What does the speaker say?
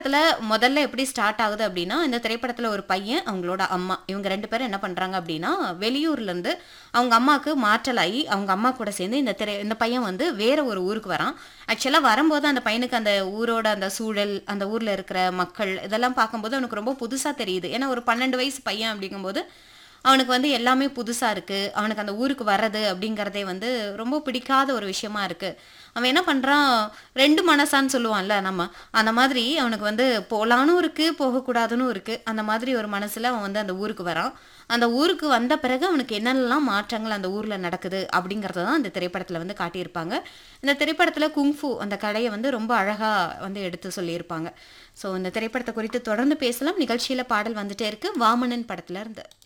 திரைப்படத்துல முதல்ல எப்படி ஸ்டார்ட் ஆகுது அப்படின்னா, இந்த திரைப்படத்துல ஒரு பையன், அவங்களோட அம்மா. இவங்க 2 பேரும் என்ன பண்றாங்க அப்படின்னா, வெளியூர்லருந்து அவங்க அம்மாக்கு மாற்றலாகி, அவங்க அம்மா கூட சேர்ந்து இந்த திரை இந்த பையன் வந்து வேற ஒரு ஊருக்கு வரான். ஆக்சுவலா வரும்போது அந்த பையனுக்கு அந்த ஊரோட அந்த சூழல், அந்த ஊர்ல இருக்கிற மக்கள், இதெல்லாம் பார்க்கும்போது அவனுக்கு ரொம்ப புதுசா தெரியுது. ஏன்னா ஒரு 12 வயசு பையன் அப்படிங்கும்போது, அவனுக்கு வந்து எல்லாமே புதுசா இருக்கு. அவனுக்கு அந்த ஊருக்கு வர்றது அப்படிங்கிறதே வந்து ரொம்ப பிடிக்காத ஒரு விஷயமா இருக்கு. அவன் என்ன பண்றான், 2 மனசான்னு சொல்லுவான்ல நம்ம. அந்த மாதிரி அவனுக்கு வந்து போலானும் இருக்கு, போகக்கூடாதுன்னும் இருக்கு. அந்த மாதிரி ஒரு மனசுல அவன் வந்து அந்த ஊருக்கு வரான். அந்த ஊருக்கு வந்த பிறகு அவனுக்கு என்னெல்லாம் மாற்றங்கள் அந்த ஊர்ல நடக்குது அப்படிங்கிறத தான் இந்த திரைப்படத்துல வந்து காட்டியிருப்பாங்க. இந்த திரைப்படத்துல குங்ஃபூ அந்த கலைய வந்து ரொம்ப அழகா வந்து எடுத்து சொல்லியிருப்பாங்க. ஸோ இந்த திரைப்படத்த குறித்து தொடர்ந்து பேசலாம். நிகழ்ச்சியில பாடல் வந்துட்டே இருக்கு. வாமனன் படத்துல இருந்து.